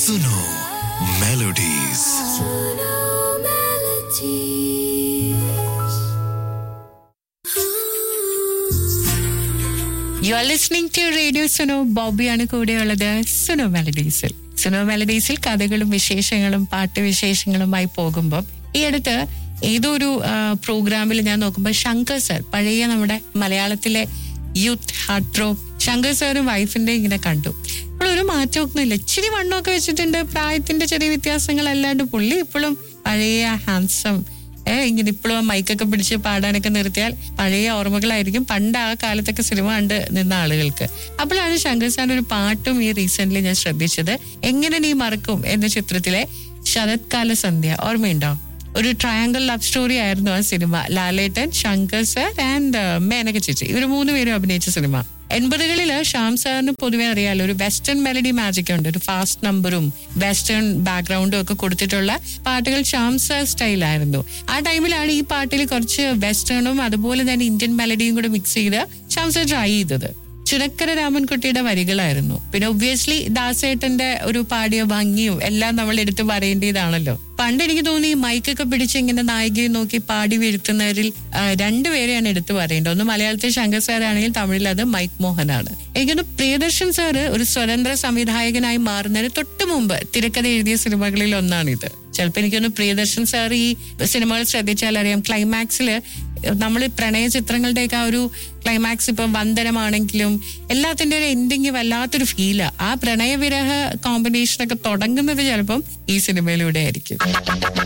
Suno melodies you are listening to radio Suno ബോബിയാണ് കൂടെയുള്ളത് സുനോ മെലഡീസിൽ സുനോ മെലഡീസിൽ കഥകളും വിശേഷങ്ങളും പാട്ട് വിശേഷങ്ങളുമായി പോകുമ്പോൾ ഈ അടുത്ത് ഏതോ ഒരു പ്രോഗ്രാമിൽ ഞാൻ നോക്കുമ്പോൾ ശങ്കർ സർ പഴയ നമ്മുടെ മലയാളത്തിലെ യൂത്ത് ഹാർട്ട് ത്രോ ശങ്കർ സാറും വൈഫിന്റെ ഇങ്ങനെ കണ്ടു ഇപ്പോൾ ഒരു മാറ്റമൊന്നും ഇല്ല ഇച്ചിരി വണ്ണമൊക്കെ വെച്ചിട്ടുണ്ട് പ്രായത്തിന്റെ ചെറിയ വ്യത്യാസങ്ങൾ അല്ലാണ്ട് പുള്ളി ഇപ്പോഴും പഴയ ഹാൻസം ഏഹ് ഇങ്ങനെ ഇപ്പോഴും ആ മൈക്കൊക്കെ പിടിച്ച് പാടാനൊക്കെ നിർത്തിയാൽ പഴയ ഓർമ്മകളായിരിക്കും പണ്ട് ആ കാലത്തൊക്കെ സിനിമ കണ്ട് നിന്ന ആളുകൾക്ക് അപ്പോഴാണ് ശങ്കർ സാറിന്റെ ഒരു പാട്ടും ഈ റീസെന്റ് ഞാൻ ശ്രദ്ധിച്ചത് എങ്ങനെ നീ മറക്കും എന്ന ചിത്രത്തിലെ ശരത്കാല സന്ധ്യ ഓർമ്മയുണ്ടോ ഒരു ട്രയാങ്കിൾ ലവ് സ്റ്റോറി ആയിരുന്നു ആ സിനിമ ലാലേട്ടൻ ശങ്കർ സർ ആൻഡ് മേനക ചേച്ചി ഇവർ മൂന്ന് പേരും അഭിനയിച്ച സിനിമ എൺപതുകളില് ഷ്യാം സാറിന് പൊതുവെ അറിയാലോ ഒരു വെസ്റ്റേൺ മെലഡി മാജിക് ഉണ്ട് ഒരു ഫാസ്റ്റ് നമ്പറും വെസ്റ്റേൺ ബാക്ക്ഗ്രൗണ്ടും ഒക്കെ കൊടുത്തിട്ടുള്ള പാട്ടുകൾ ഷ്യാം സാർ സ്റ്റൈലായിരുന്നു ആ ടൈമിലാണ് ഈ പാട്ടിൽ കുറച്ച് വെസ്റ്റേണും അതുപോലെ തന്നെ ഇന്ത്യൻ മെലഡിയും കൂടെ മിക്സ് ചെയ്ത് ഷ്യാം സാർ ട്രൈ ചെയ്തത് ചുനക്കര രാമൻകുട്ടിയുടെ വരികളായിരുന്നു പിന്നെ ഒബ്വിയസ്ലി ദാസേട്ടന്റെ ഒരു പാടിയ ഭംഗിയും എല്ലാം നമ്മൾ എടുത്തു പറയേണ്ടതാണല്ലോ പണ്ട് എനിക്ക് തോന്നി ഈ മൈക്കൊക്കെ പിടിച്ച് ഇങ്ങനെ നായികയെ നോക്കി പാടി വീഴ്ത്തുന്നവരിൽ ആ, രണ്ടുപേരെയാണ് എടുത്തു പറയേണ്ടത് ഒന്ന് മലയാളത്തിൽ ശങ്കർ സാർ ആണെങ്കിൽ തമിഴിൽ അത് മൈക്ക് മോഹനാണ് എനിക്കൊന്ന് പ്രിയദർശൻ സാറ് ഒരു സ്വതന്ത്ര സംവിധായകനായി മാറുന്നതിന് തൊട്ട് മുമ്പ് തിരക്കഥ എഴുതിയ സിനിമകളിൽ ഒന്നാണിത് ചിലപ്പോൾ എനിക്കൊന്ന് പ്രിയദർശൻ സാർ ഈ സിനിമകൾ ശ്രദ്ധിച്ചാൽ അറിയാം ക്ലൈമാക്സിൽ നമ്മൾ പ്രണയ ചിത്രങ്ങളുടെയൊക്കെ ആ ഒരു ക്ലൈമാക്സ് ഇപ്പം വന്ദനമാണെങ്കിലും എല്ലാത്തിന്റെ ഒരു എൻഡിങ് വല്ലാത്തൊരു ഫീലാ ആ പ്രണയവിരഹ കോമ്പിനേഷനൊക്കെ തുടങ്ങുന്നത് ചിലപ്പം ഈ സിനിമയിലൂടെ ആയിരിക്കും